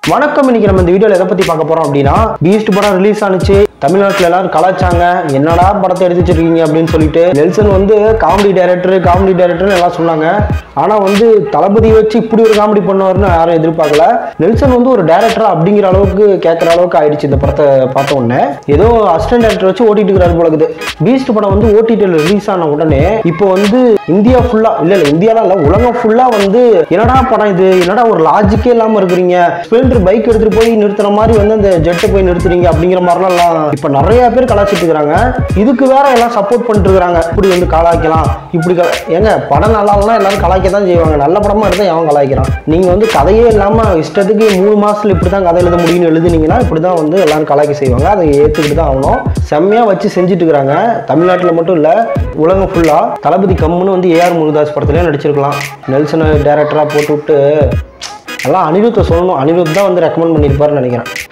வணக்கம் இன்னைக்கு நம்ம இந்த வீடியோல எதை பத்தி பார்க்க போறோம் அப்படின்னா பீஸ்ட் படம் ரிலீஸ் ஆனுச்சு தமிழ்நாட்டுல எல்லாரும் கலாச்சாங்க என்னடா படத்தை எடுத்து வச்சிருக்கீங்க அப்படின்னு சொல்லிட்டு நெல்சன் வந்து காமெடி டைரக்டர் காமெடி டைரக்டர் எல்லாம் சொன்னாங்க ஆனா வந்து தளபதி வச்சு இப்படி ஒரு காமெடி பண்ணுவாருன்னு யாரும் எதிர்பார்க்கல நெல்சன் வந்து ஒரு டைரக்டரா அப்படிங்கிற அளவுக்கு கேட்கற அளவுக்கு ஆயிடுச்சு இந்த படத்தை பார்த்த உடனே ஏதோ அசிஸ்டன்ட் டைரக்டர் வச்சு ஓட்டிட்டு இருக்கிறாரு போல இருக்குது பீஸ்ட் படம் வந்து ஓடிடியில் ரிலீஸ் ஆன உடனே இப்போ வந்து இந்தியா ஃபுல்லா இல்ல இல்ல இந்தியால இல்ல உலகம் ஃபுல்லா வந்து என்னடா படம் இது என்னடா ஒரு லாஜிக்கே இல்லாம இருக்கிறீங்க ஸ்பெண்டர் பைக் எடுத்துட்டு போய் நிறுத்துற மாதிரி வந்து அந்த ஜெட்டை போய் நிறுத்துறீங்க அப்படிங்கிற மாதிரிலாம் எல்லாம் இப்ப நிறைய பேர் கலாச்சிட்டு இருக்கிறாங்க இதுக்கு வேற எல்லாம் சப்போர்ட் பண்ணிட்டு இருக்காங்க இப்படி வந்து கலாய்க்கலாம் இப்படி க- ஏங்க படம் நல்லா இல்லைனா எல்லாரும் கலாய்க்க தான் செய்வாங்க நல்ல படமா எடுத்தா எவன் கலாய்க்கிறான் நீங்க வந்து கதையே இல்லாம இஷ்டத்துக்கு மூணு மாசத்துல இப்படி தான் கதை எழுத முடியும்னு எழுதுனீங்கன்னா இப்படி தான் வந்து எல்லாரும் கலாய்க்க செய்வாங்க அதை ஏத்துக்கிட்டு தான் ஆகணும் செம்மையா வச்சு செஞ்சுட்டு இருக்கிறாங்க தமிழ்நாட்டில் மட்டும் இல்ல உலகம் ஃபுல்லா தளபதி கம்முன்னு வந்து ஏஆர் முருகதாஸ் படத்துலயே நடிச்சிருக்கலாம் நெல்சனை டேரக்டரா போட்டு விட்டு எல்லாம் அனிருத்தை சொல்லணும் அனிருத் தான் வந்து ரெக்கமெண்ட் பண்ணியிருப்பாருன்னு நினைக்கிறேன்